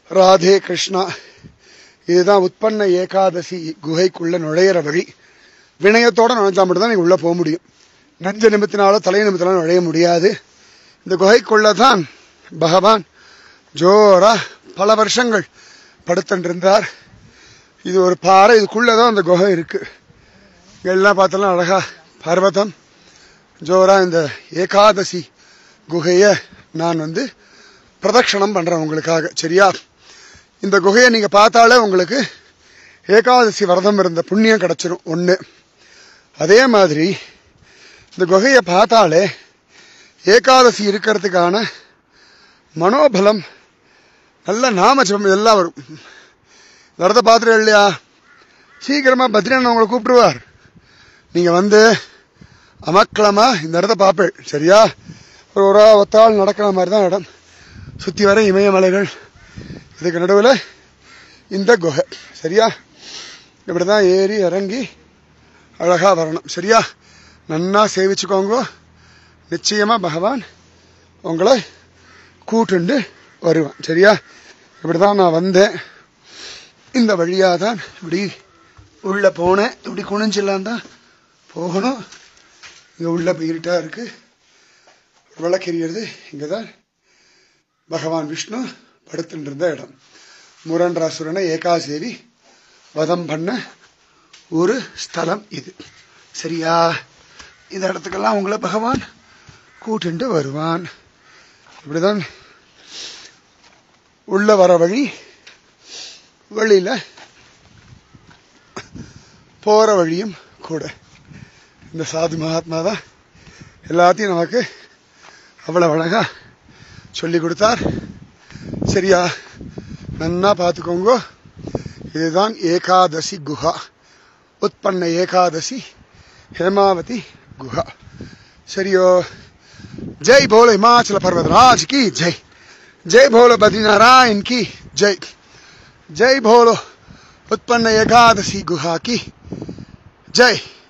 ராதே கிருஷ்ணா இதுதான் உற்பன்ன ஏகாதசி குகைக்குள்ள நுழையிற வழி வினயத்தோட நுழைஞ்சா மட்டும்தான் நீங்க உள்ள போக முடியும் நஞ்ச நிமித்தினாலோ தலை நிமித்தினாலும் நுழைய முடியாது இந்த குகைக்குள்ள தான் பகவான் ஜோரா பல வருஷங்கள் படுத்துருந்தார் இது ஒரு பாறை இதுக்குள்ளதான் அந்த குகை இருக்கு எல்லாம் பார்த்தலாம் அழகா பர்வதம் ஜோரா இந்த ஏகாதசி குகைய நான் வந்து பிரதட்சணம் பண்றேன் உங்களுக்காக சரியா இந்த குகையை நீங்க பார்த்தாலே உங்களுக்கு ஏகாதசி விரதம் இருந்த புண்ணியம் கிடைச்சிரும் ஒண்ணு அதே மாதிரி இந்த குகையை பார்த்தாலே ஏகாதசி இருக்கிறதுக்கான மனோபலம் நல்ல நாம ஜபம் இதெல்லாம் வரும் விரத பாத்திரம் இல்லையா சீக்கிரமா பத்ரிநாதன் உங்களை கூப்பிடுவார் நீங்க வந்து அமக்களமா இந்த இடத்த பார்ப்பேன் சரியா ஒரு ஒரு ஒத்தாள் நடக்கிற மாதிரி தான் இடம் சுத்தி வர இமயமலைகள் இதுக்கு நடுவில் இந்த குகை சரியா இப்படிதான் ஏறி இறங்கி அழகா வரணும் சரியா நன்னா சேவிச்சுக்கோங்க நிச்சயமா பகவான் உங்களை கூட்டுண்டு வருவான் சரியா இப்படிதான் நான் வந்தேன் இந்த வழியா தான் இப்படி உள்ள போனேன் இப்படி குனிஞ்சிடலாம் தான் போகணும் இங்க உள்ள இப்ப இருட்டா இருக்கு விளக்கெறியறது இங்கதான் பகவான் விஷ்ணு படுத்துட்டு இருந்த இடம் முரண்டராசுரனை ஏகாசேவி வதம் பண்ண ஒரு ஸ்தலம் இது சரியா இந்த இடத்துக்கெல்லாம் உங்களை பகவான் கூட்டுண்டு வருவான் இப்படிதான் உள்ள வர வழி வெளியில போற வழியும் கூட இந்த சாது மகாத்மா தான் எல்லாத்தையும் நமக்கு அவ்வளவு அழகா சொல்லி கொடுத்தார் சரியா நன்னா பார்த்துக்கோங்க இதுதான் ஏகாதசி குஹா உற்பன்ன ஏகாதசி ஹேமாவதி குஹா சரியோ ஜெய் போல हिमाचल पर्वतराज की जय जय भोलो बद्रीनारायण की जय जय भोलो उत्पन्न एकादशी गुहा की जय